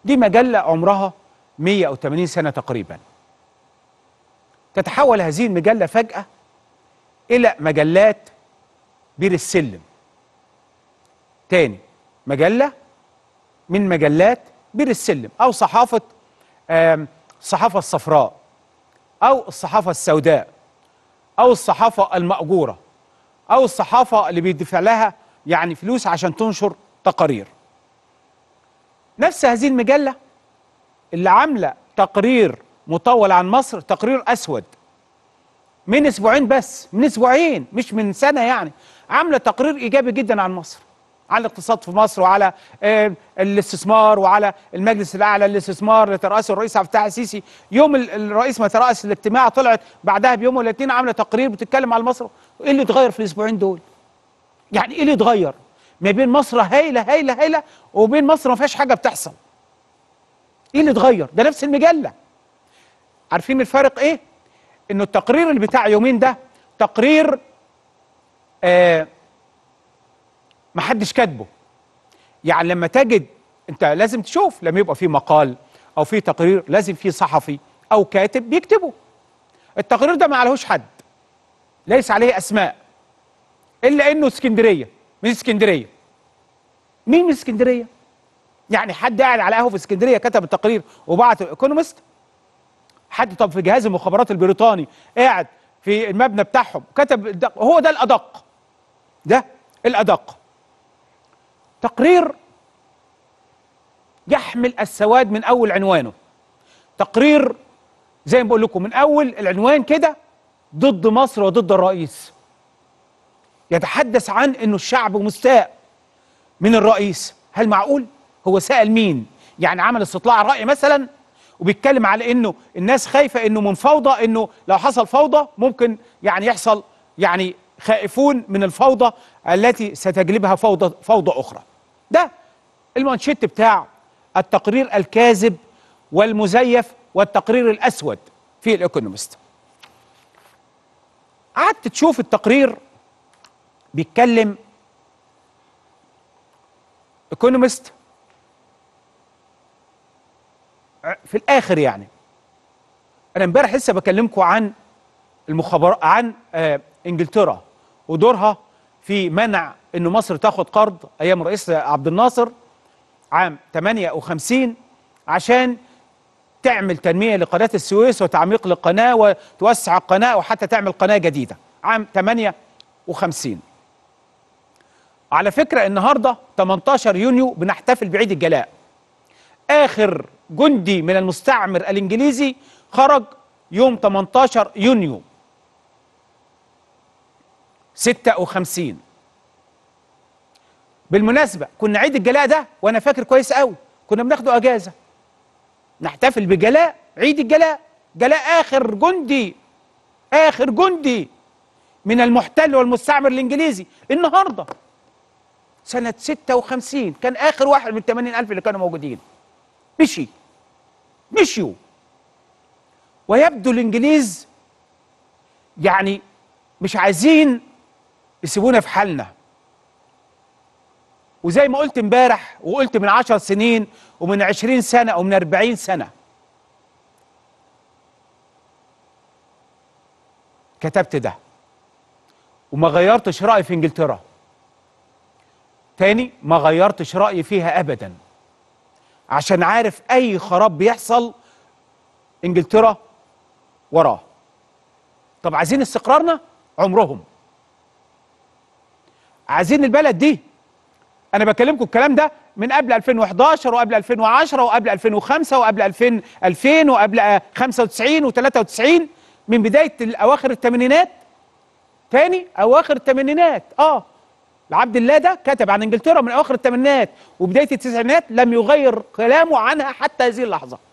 دي مجلة عمرها 180 سنة تقريبا تتحول هذه المجلة فجأة إلى مجلات بير السلم تاني مجلة من مجلات بير السلم أو صحافة آم، الصحافة الصفراء أو الصحافة السوداء أو الصحافة المأجورة أو الصحافة اللي بيدفع لها يعني فلوس عشان تنشر تقارير نفس هذه المجلة اللي عاملة تقرير مطول عن مصر تقرير أسود من أسبوعين بس من أسبوعين مش من سنة يعني عاملة تقرير إيجابي جدا عن مصر على الاقتصاد في مصر وعلى آه، الاستثمار وعلى المجلس الاعلى للاستثمار اللي ترأسه الرئيس عبد الفتاح السيسي يوم ال- الرئيس ما ترأس الاجتماع طلعت بعدها بيوم ولا اتنين عامله تقرير بتتكلم على مصر ايه اللي اتغير في الاسبوعين دول؟ يعني ايه اللي اتغير؟ ما بين مصر هايله هايله هايله وبين مصر ما فيهاش حاجه بتحصل. ايه اللي اتغير؟ ده نفس المجله. عارفين الفرق ايه؟ انه التقرير اللي بتاع يومين ده تقرير آه ما حدش كاتبه يعني لما تجد انت لازم تشوف لما يبقى في مقال او في تقرير لازم في صحفي او كاتب بيكتبه التقرير ده ما عليهوش حد ليس عليه اسماء الا انه اسكندريه من اسكندريه مين من اسكندريه يعني حد قاعد على قهوه في اسكندريه كتب التقرير وبعت الايكونومست حد طب في جهاز المخابرات البريطاني قاعد في المبنى بتاعهم كتب الدق- هو ده الادق ده الادق تقرير يحمل السواد من اول عنوانه تقرير زي ما بقول لكم من اول العنوان كده ضد مصر وضد الرئيس يتحدث عن انه الشعب مستاء من الرئيس هل معقول هو سأل مين يعني عمل استطلاع رأي مثلا وبيتكلم على انه الناس خايفة انه من فوضى انه لو حصل فوضى ممكن يعني يحصل يعني خائفون من الفوضى التي ستجلبها فوضى فوضى اخرى ده المانشيت بتاع التقرير الكاذب والمزيف والتقرير الاسود في الايكونومست قعدت تشوف التقرير بيتكلم ايكونومست في الاخر يعني انا امبارح لسه بكلمكم عن المخابرات عن آه انجلترا ودورها في منع انه مصر تاخد قرض ايام الرئيس عبد الناصر عام 58 عشان تعمل تنميه لقناه السويس وتعميق للقناه وتوسع القناه وحتى تعمل قناه جديده عام 58 على فكره النهارده 18 يونيو بنحتفل بعيد الجلاء اخر جندي من المستعمر الانجليزي خرج يوم 18 يونيو 56 بالمناسبة كنا عيد الجلاء ده وانا فاكر كويس قوي كنا بناخده اجازة نحتفل بجلاء عيد الجلاء جلاء اخر جندي اخر جندي من المحتل والمستعمر الانجليزي النهارده سنة 56 كان اخر واحد من 80 الف اللي كانوا موجودين مشي مشيوا ويبدو الانجليز يعني مش عايزين يسيبونا في حالنا وزي ما قلت امبارح وقلت من عشر سنين ومن عشرين سنة ومن أربعين سنة كتبت ده وما غيرتش رأيي في انجلترا تاني ما غيرتش رأيي فيها أبدا عشان عارف أي خراب بيحصل انجلترا وراه طب عايزين استقرارنا عمرهم عايزين البلد دي انا بكلمكم الكلام ده من قبل 2011 وقبل 2010 وقبل 2005 وقبل 2000 2000 وقبل 95 و93 من بدايه اواخر الثمانينات تاني اواخر الثمانينات اه عبد الله ده كتب عن انجلترا من اواخر الثمانينات وبدايه التسعينات لم يغير كلامه عنها حتى هذه اللحظه